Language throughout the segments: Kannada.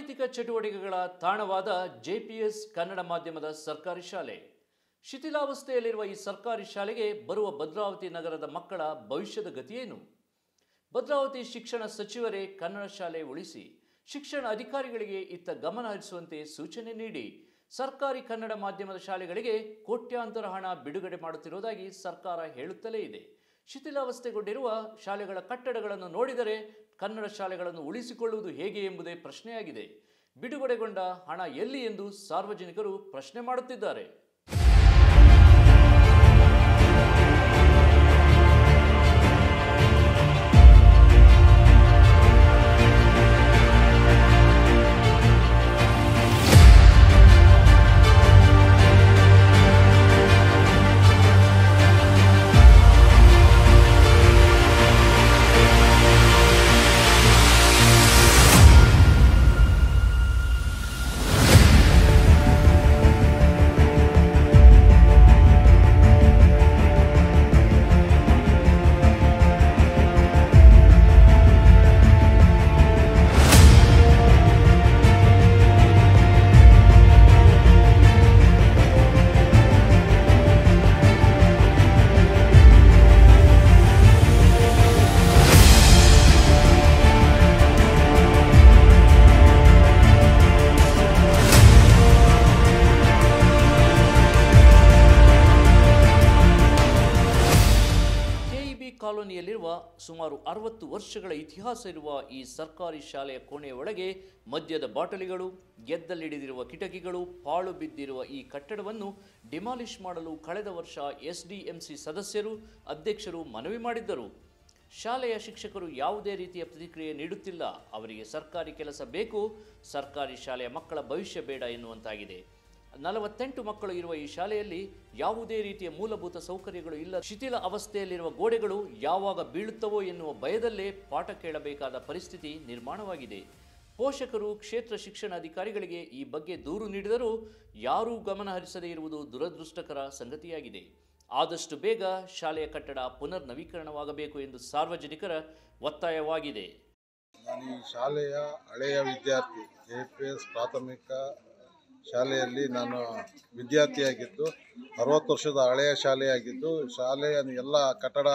ಸಾಂಸ್ಕೃತಿಕ ಚಟುವಟಿಕೆಗಳ ತಾಣವಾದ ಜೆಪಿಎಸ್ ಕನ್ನಡ ಮಾಧ್ಯಮದ ಸರ್ಕಾರಿ ಶಾಲೆ ಶಿಥಿಲಾವಸ್ಥೆಯಲ್ಲಿರುವ ಈ ಸರ್ಕಾರಿ ಶಾಲೆಗೆ ಬರುವ ಭದ್ರಾವತಿ ನಗರದ ಮಕ್ಕಳ ಭವಿಷ್ಯದ ಗತಿಯೇನು ಭದ್ರಾವತಿ ಶಿಕ್ಷಣ ಸಚಿವರೇ ಕನ್ನಡ ಶಾಲೆ ಉಳಿಸಿ ಶಿಕ್ಷಣ ಅಧಿಕಾರಿಗಳಿಗೆ ಇತ್ತ ಗಮನ ಹರಿಸುವಂತೆ ಸೂಚನೆ ನೀಡಿ ಸರ್ಕಾರಿ ಕನ್ನಡ ಮಾಧ್ಯಮದ ಶಾಲೆಗಳಿಗೆ ಕೋಟ್ಯಾಂತರ ಹಣ ಬಿಡುಗಡೆ ಮಾಡುತ್ತಿರುವುದಾಗಿ ಸರ್ಕಾರ ಹೇಳುತ್ತಲೇ ಇದೆ ಶಿಥಿಲಾವಸ್ಥೆಗೊಂಡಿರುವ ಶಾಲೆಗಳ ಕಟ್ಟಡಗಳನ್ನು ನೋಡಿದರೆ ಕನ್ನಡ ಶಾಲೆಗಳನ್ನು ಉಳಿಸಿಕೊಳ್ಳುವುದು ಹೇಗೆ ಎಂಬುದೇ ಪ್ರಶ್ನೆಯಾಗಿದೆ ಬಿಡುಗಡೆಗೊಂಡ ಹಣ ಎಲ್ಲಿ ಎಂದು ಸಾರ್ವಜನಿಕರು ಪ್ರಶ್ನೆ ಮಾಡುತ್ತಿದ್ದಾರೆ ಕೆಇಬಿ ಕಾಲೋನಿಯಲ್ಲಿರುವ ಸುಮಾರು ಅರವತ್ತು ವರ್ಷಗಳ ಇತಿಹಾಸ ಇರುವ ಈ ಸರ್ಕಾರಿ ಶಾಲೆಯ ಕೋಣೆಯ ಒಳಗೆ ಮದ್ಯದ ಬಾಟಲಿಗಳು ಗೆದ್ದಲಿಡಿದಿರುವ ಕಿಟಕಿಗಳು ಪಾಳು ಬಿದ್ದಿರುವ ಈ ಕಟ್ಟಡವನ್ನು ಡಿಮಾಲಿಷ್ ಮಾಡಲು ಕಳೆದ ವರ್ಷ ಎಸ್ಡಿಎಂಸಿ ಸದಸ್ಯರು ಅಧ್ಯಕ್ಷರು ಮನವಿ ಮಾಡಿದ್ದರು ಶಾಲೆಯ ಶಿಕ್ಷಕರು ಯಾವುದೇ ರೀತಿಯ ಪ್ರತಿಕ್ರಿಯೆ ನೀಡುತ್ತಿಲ್ಲ ಅವರಿಗೆ ಸರ್ಕಾರಿ ಕೆಲಸ ಬೇಕು ಸರ್ಕಾರಿ ಶಾಲೆಯ ಮಕ್ಕಳ ಭವಿಷ್ಯ ಬೇಡ ಎನ್ನುವಂತಾಗಿದೆ ನಲವತ್ತೆಂಟು ಮಕ್ಕಳು ಇರುವ ಈ ಶಾಲೆಯಲ್ಲಿ ಯಾವುದೇ ರೀತಿಯ ಮೂಲಭೂತ ಸೌಕರ್ಯಗಳು ಇಲ್ಲ ಶಿಥಿಲ ಅವಸ್ಥೆಯಲ್ಲಿರುವ ಗೋಡೆಗಳು ಯಾವಾಗ ಬೀಳುತ್ತವೋ ಎನ್ನುವ ಭಯದಲ್ಲೇ ಪಾಠ ಕೇಳಬೇಕಾದ ಪರಿಸ್ಥಿತಿ ನಿರ್ಮಾಣವಾಗಿದೆ ಪೋಷಕರು ಕ್ಷೇತ್ರ ಶಿಕ್ಷಣಾಧಿಕಾರಿಗಳಿಗೆ ಈ ಬಗ್ಗೆ ದೂರು ನೀಡಿದರೂ ಯಾರೂ ಗಮನ ಹರಿಸದೇ ಇರುವುದು ದುರದೃಷ್ಟಕರ ಸಂಗತಿಯಾಗಿದೆ ಆದಷ್ಟು ಬೇಗ ಶಾಲೆಯ ಕಟ್ಟಡ ಪುನರ್ ನವೀಕರಣವಾಗಬೇಕು ಎಂದು ಸಾರ್ವಜನಿಕರ ಒತ್ತಾಯವಾಗಿದೆ ನಾನು ಈ ಶಾಲೆಯ ಹಳೆಯ ವಿದ್ಯಾರ್ಥಿ ಕೆ ಪಿ ಎಸ್ ಪ್ರಾಥಮಿಕ ಶಾಲೆಯಲ್ಲಿ ನಾನು ವಿದ್ಯಾರ್ಥಿಯಾಗಿದ್ದು ಅರವತ್ತು ವರ್ಷದ ಹಳೆಯ ಶಾಲೆಯಾಗಿದ್ದು ಶಾಲೆಯ ಎಲ್ಲ ಕಟ್ಟಡ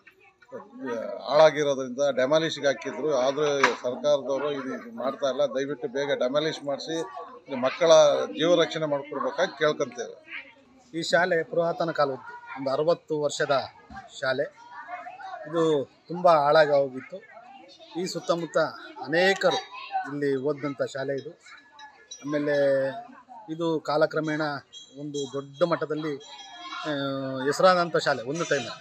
ಹಾಳಾಗಿರೋದ್ರಿಂದ ಡೆಮಾಲಿಷ್ಗೆ ಹಾಕಿದ್ರು ಆದರೂ ಸರ್ಕಾರದವರು ಇದು ಮಾಡ್ತಾ ಇಲ್ಲ ದಯವಿಟ್ಟು ಬೇಗ ಡೆಮಾಲಿಷ್ ಮಾಡಿಸಿ ಮಕ್ಕಳ ಜೀವ ರಕ್ಷಣೆ ಮಾಡ್ಕೊಡ್ಬೇಕಾಗಿ ಕೇಳ್ಕೊತೇವೆ ಈ ಶಾಲೆ ಪುರಾತನ ಕಾಲದ್ದು ಒಂದು ಅರವತ್ತು ವರ್ಷದ ಶಾಲೆ ಇದು ತುಂಬ ಹಾಳಾಗಿ ಹೋಗಿತ್ತು ಈ ಸುತ್ತಮುತ್ತ ಅನೇಕರು ಇಲ್ಲಿ ಓದಿದಂಥ ಶಾಲೆ ಇದು ಆಮೇಲೆ ಇದು ಕಾಲಕ್ರಮೇಣ ಒಂದು ದೊಡ್ಡ ಮಟ್ಟದಲ್ಲಿ ಆ, ಹೆಸರಾದಂಥ ಶಾಲೆ ಒಂದು ಟೈಮಲ್ಲಿ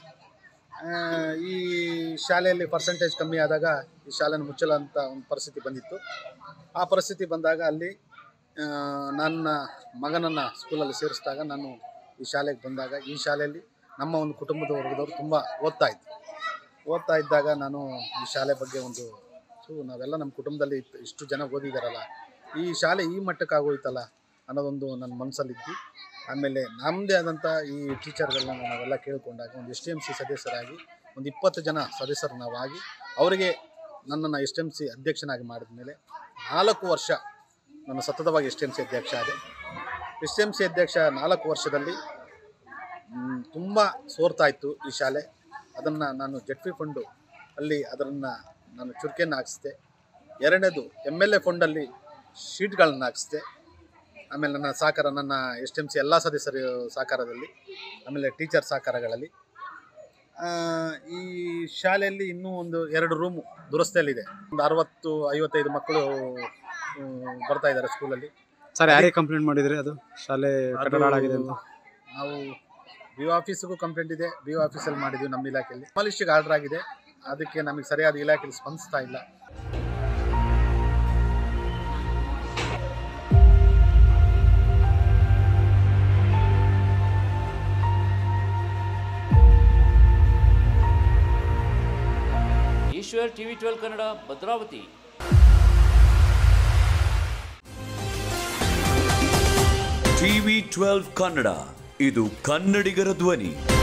ಈ ಶಾಲೆಯಲ್ಲಿ ಪರ್ಸೆಂಟೇಜ್ ಕಮ್ಮಿ ಆದಾಗ ಈ ಶಾಲೆನ ಮುಚ್ಚಲಂತ ಒಂದು ಪರಿಸ್ಥಿತಿ ಬಂದಿತ್ತು ಆ ಪರಿಸ್ಥಿತಿ ಬಂದಾಗ ಅಲ್ಲಿ ಆ, ನನ್ನ ಮಗನನ್ನು ಸ್ಕೂಲಲ್ಲಿ ಸೇರಿಸಿದಾಗ ನಾನು ಈ ಶಾಲೆಗೆ ಬಂದಾಗ ಈ ಶಾಲೆಯಲ್ಲಿ ನಮ್ಮ ಒಂದು ಕುಟುಂಬದ ವರ್ಗದವರು ತುಂಬ ಓದ್ತಾ ಇದ್ರು ಓದ್ತಾ ಇದ್ದಾಗ ನಾನು ಈ ಶಾಲೆ ಬಗ್ಗೆ ಒಂದು ಸೊ ನಾವೆಲ್ಲ ನಮ್ಮ ಕುಟುಂಬದಲ್ಲಿ ಇತ್ತು- ಇಷ್ಟು ಜನ ಓದಿದಾರಲ್ಲ ಈ ಶಾಲೆ ಈ ಮಟ್ಟಕ್ಕೆ ಆಗೋಯ್ತಲ್ಲ ಅನ್ನೋದೊಂದು ನನ್ನ ಮನಸ್ಸಲ್ಲಿದ್ದು ಆಮೇಲೆ ನಮ್ಮದೇ ಆದಂಥ ಈ ಟೀಚರ್ಗಳನ್ನ ನಾವೆಲ್ಲ ಕೇಳಿಕೊಂಡಾಗ ಒಂದು ಎಸ್ ಟಿ ಎಮ್ ಸಿ ಸದಸ್ಯರಾಗಿ ಒಂದು ಇಪ್ಪತ್ತು ಜನ ಸದಸ್ಯರು ನಾವಾಗಿ ಅವರಿಗೆ ನನ್ನನ್ನು ಎಸ್ ಟಿ ಎಮ್ ಸಿ ಅಧ್ಯಕ್ಷನಾಗಿ ಮಾಡಿದ ಮೇಲೆ ನಾಲ್ಕು ವರ್ಷ ನಾನು ಸತತವಾಗಿ ಎಸ್ ಟಿ ಎಮ್ ಸಿ ಅಧ್ಯಕ್ಷ ಆದೆ ಎಸ್ ಟಿ ಎಮ್ ಸಿ ಅಧ್ಯಕ್ಷ ನಾಲ್ಕು ವರ್ಷದಲ್ಲಿ ತುಂಬ ಸೋರ್ತಾ ಇತ್ತು ಈ ಶಾಲೆ ಅದನ್ನು ನಾನು ಜೆಡ್ ಪಿ ಫಂಡು ಅಲ್ಲಿ ಅದನ್ನು ನಾನು ಚುರುಕೆಯನ್ನು ಹಾಕಿಸ್ದೆ ಎರಡನೇದು ಎಮ್ ಎಲ್ ಎ ಫಂಡಲ್ಲಿ ಶೀಟ್ಗಳನ್ನ ಹಾಕಿಸ್ದೆ ಆಮೇಲೆ ನನ್ನ ಸಹಕಾರ ನನ್ನ ಎಸ್ ಟಿ ಎಮ್ ಸಿ ಎಲ್ಲ ಸದಸ್ಯರ ಸಹಕಾರದಲ್ಲಿ ಆಮೇಲೆ ಟೀಚರ್ ಸಹಕಾರಗಳಲ್ಲಿ ಆ, ಈ ಶಾಲೆಯಲ್ಲಿ ಇನ್ನೂ ಒಂದು ಎರಡು ರೂಮು ದುರಸ್ತಿಯಲ್ಲಿದೆ ಒಂದು ಅರವತ್ತು ಐವತ್ತೈದು ಮಕ್ಕಳು ಆ, ಬರ್ತಾ ಇದ್ದಾರೆ ಸ್ಕೂಲಲ್ಲಿ ಸರ್ ಯಾರಿಗೆ ಕಂಪ್ಲೇಂಟ್ ಮಾಡಿದ್ರಿ ಅದು ಶಾಲೆ ಕಟ್ಟಡ ಅದು ಹಾಳಾಗಿದೆ ಅಂತ ನಾವು ಬಿ ಆಫೀಸಿಗೂ ಕಂಪ್ಲೇಂಟ್ ಇದೆ ಬಿ ಆಫೀಸಲ್ಲಿ ಮಾಡಿದ್ವಿ ನಮ್ಮ ಇಲಾಖೆಯಲ್ಲಿ ಪಾಲಿಸ್ಟಿಗೆ ಆರ್ಡರ್ ಆಗಿದೆ ಅದಕ್ಕೆ ನಮಗೆ ಸರಿಯಾದ ಇಲಾಖೆಯಲ್ಲಿ ಸ್ಪಂದಿಸ್ತಾ ಇಲ್ಲ Eshwar TV twelve Kannada Bhadravati TV twelve Kannada ಇದು ಕನ್ನಡಿಗರ ಧ್ವನಿ